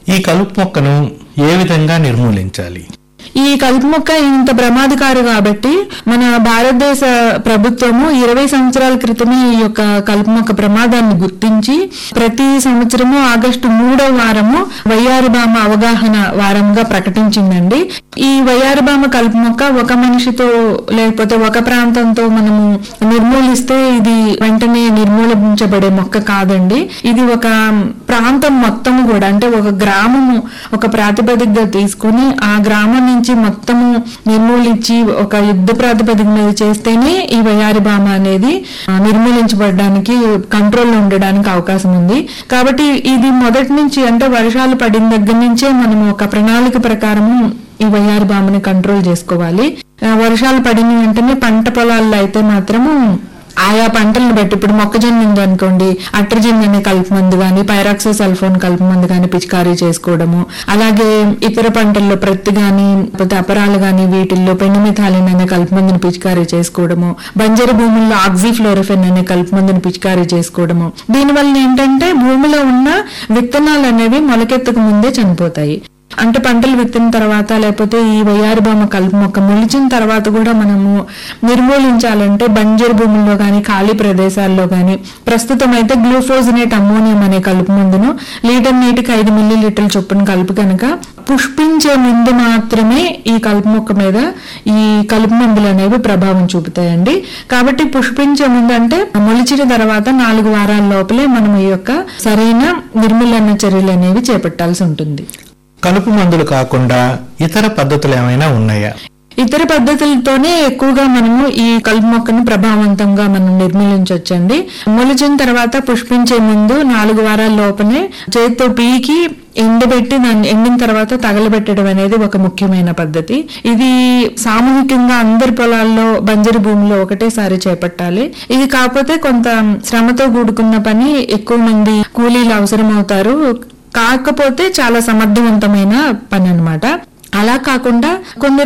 ఈ కలుపు మొక్కను ఏ విధంగా నిర్మూలించాలి ఈ కలుపు మొక్క ఇంత ప్రమాదకారు కాబట్టి మన భారతదేశ ప్రభుత్వము ఇరవై సంవత్సరాల క్రితమే ఈ యొక్క కలుపు మొక్క ప్రమాదాన్ని గుర్తించి ప్రతి సంవత్సరము ఆగస్టు మూడో వారము వయ్యారిబామ అవగాహన వారంగా ప్రకటించిందండి ఈ వయ్యారిబామ కలుపు మొక్క ఒక మనిషితో లేకపోతే ఒక ప్రాంతంతో మనము నిర్మూలిస్తే ఇది వెంటనే నిర్మూలించబడే మొక్క కాదండి ఇది ఒక ప్రాంతం మొత్తము కూడా అంటే ఒక గ్రామము ఒక ప్రాతిపదికగా తీసుకుని ఆ గ్రామం నుంచి మొత్తము నిర్మూలించి ఒక యుద్ధ ప్రాతిపదిక మీద చేస్తేనే ఈ వయారి బామ అనేది ఆ, నిర్మూలించబడడానికి కంట్రోల్లో ఉండడానికి అవకాశం ఉంది కాబట్టి ఇది మొదటి నుంచి అంటే వర్షాలు పడిన దగ్గర నుంచే మనము ఒక ప్రణాళిక ప్రకారము ఈ వయ్యారి బామని కంట్రోల్ చేసుకోవాలి ఆ, వర్షాలు పడిన వెంటనే పంట పొలాల్లో అయితే మాత్రము ఆయా పంటలను బట్టి ఇప్పుడు మొక్కజొన్న ఉంది అనుకోండి అట్రజిన్ అనే కలుపు మందు కానీ పైరాక్సో సల్ఫోన్ కలుపు మందు కానీ పిచికారీ చేసుకోవడము అలాగే ఇతర పంటల్లో ప్రత్తి కానీ లేకపోతే అపరాలు కానీ వీటిల్లో పెండిమిథాలిన్ అనే కలుపు మందుని పిచికారీ చేసుకోవడము బంజరు భూముల్లో ఆక్సిఫ్లోరోఫెన్ అనే కలుపు మందుని పిచికారీ చేసుకోవడము దీనివల్ల ఏంటంటే భూమిలో ఉన్న విత్తనాలు అనేవి మొలకెత్తకు ముందే చనిపోతాయి అంటే పంటలు విత్తిన తర్వాత లేకపోతే ఈ వయ్యారి బొమ్మ కలుపు మొక్క మొలిచిన తర్వాత కూడా మనము నిర్మూలించాలంటే బంజరు భూముల్లో కానీ ఖాళీ ప్రదేశాల్లో కానీ ప్రస్తుతం అయితే గ్లూఫోజినేట్ అమ్మోనియం అనే కలుపు మందును లీటర్ నీటికి ఐదు మిల్లీ లీటర్ల చొప్పున కలుపు కనుక పుష్పించే ముందు మాత్రమే ఈ కలుపు మొక్క మీద ఈ కలుపు మందులు అనేవి ప్రభావం చూపుతాయండి కాబట్టి పుష్పించే ముందు అంటే మొలిచిన తర్వాత నాలుగు వారాల లోపలే మనం ఈ యొక్క సరైన నిర్మూలన చర్యలు అనేవి చేపట్టాల్సి ఉంటుంది కలుపు మందులు కాకుండా ఇతర పద్ధతులు ఏమైనా ఉన్నాయా ఇతర పద్ధతులతోనే ఎక్కువగా మనము ఈ కలుపు మొక్కను ప్రభావవంతంగా మనం నిర్మూలించవచ్చండి మొలిచిన తర్వాత పుష్పించే ముందు నాలుగు వారాల లోపనే చేతితో పీకి ఎండబెట్టి దాన్ని ఎండిన తర్వాత తగలబెట్టడం అనేది ఒక ముఖ్యమైన పద్ధతి ఇది సామూహికంగా అందరి పొలాల్లో బంజరు భూమిలో ఒకటేసారి చేపట్టాలి ఇది కాకపోతే కొంత శ్రమతో కూడుకున్న పని ఎక్కువ మంది కూలీలు అవసరం అవుతారు కాకపోతే చాలా సమర్థవంతమైన పని అన్నమాట అలా కాకుండా కొన్ని